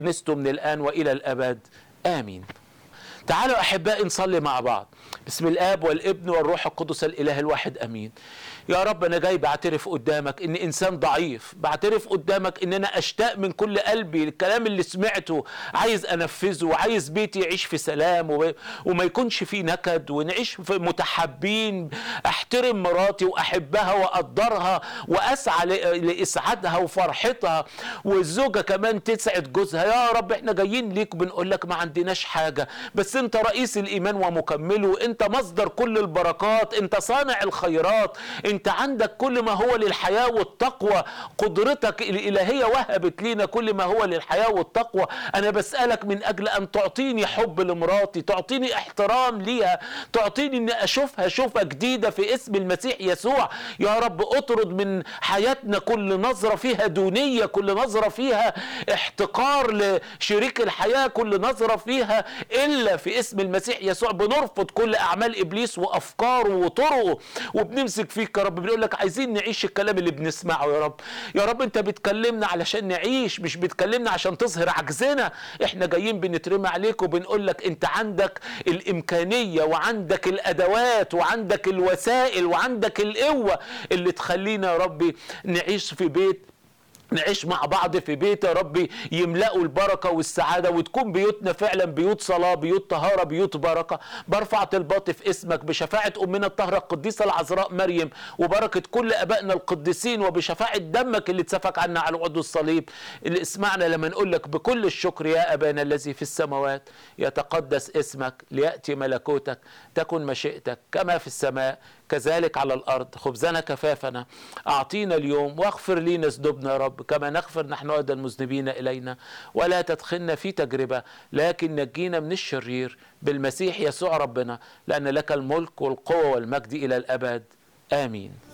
نسته من الآن وإلى الأبد آمين تعالوا أحبائي نصلي مع بعض بسم الآب والابن والروح القدس الإله الواحد أمين يا رب أنا جاي بعترف قدامك إن إنسان ضعيف بعترف قدامك إن أنا أشتاق من كل قلبي الكلام اللي سمعته عايز أنفذه وعايز بيتي يعيش في سلام و... وما يكونش فيه نكد ونعيش في متحابين أحترم مراتي وأحبها وأقدرها وأسعى ل... لإسعادها وفرحتها والزوجة كمان تسعد جوزها يا رب إحنا جايين ليك بنقول لك ما عندناش حاجة بس أنت رئيس الإيمان ومكمله أنت مصدر كل البركات أنت صانع الخيرات انت عندك كل ما هو للحياة والتقوى قدرتك الالهية وهبت لينا كل ما هو للحياة والتقوى انا بسألك من اجل ان تعطيني حب لمراتي تعطيني احترام ليها تعطيني ان اشوفها شوفة جديدة في اسم المسيح يسوع يا رب اطرد من حياتنا كل نظرة فيها دونية كل نظرة فيها احتقار لشريك الحياة كل نظرة فيها الا في اسم المسيح يسوع بنرفض كل اعمال ابليس وافكاره وطرقه وبنمسك فيك يا رب بنقول لك عايزين نعيش الكلام اللي بنسمعه يا رب يا رب انت بتكلمنا علشان نعيش مش بتكلمنا عشان تظهر عجزنا احنا جايين بنترمى عليك وبنقول لك انت عندك الامكانيه وعندك الادوات وعندك الوسائل وعندك القوه اللي تخلينا يا ربي نعيش في بيت نعيش مع بعض في بيت يا رب يملأوا البركة والسعادة وتكون بيوتنا فعلا بيوت صلاة بيوت طهارة بيوت بركة برفع طلباتي في اسمك بشفاعة أمنا الطاهرة القديسة العذراء مريم وبركة كل أبائنا القديسين وبشفاعة دمك اللي اتسفك عنا على عود الصليب اللي اسمعنا لما نقول لك بكل الشكر يا أبانا الذي في السماوات يتقدس اسمك ليأتي ملكوتك تكن مشيئتك كما في السماء كذلك على الأرض خبزنا كفافنا أعطينا اليوم واغفر لنا ذنوبنا يا رب كما نغفر نحن أيضا المذنبين إلينا ولا تدخلنا في تجربة لكن نجينا من الشرير بالمسيح يسوع ربنا لأن لك الملك والقوة والمجد إلى الأبد آمين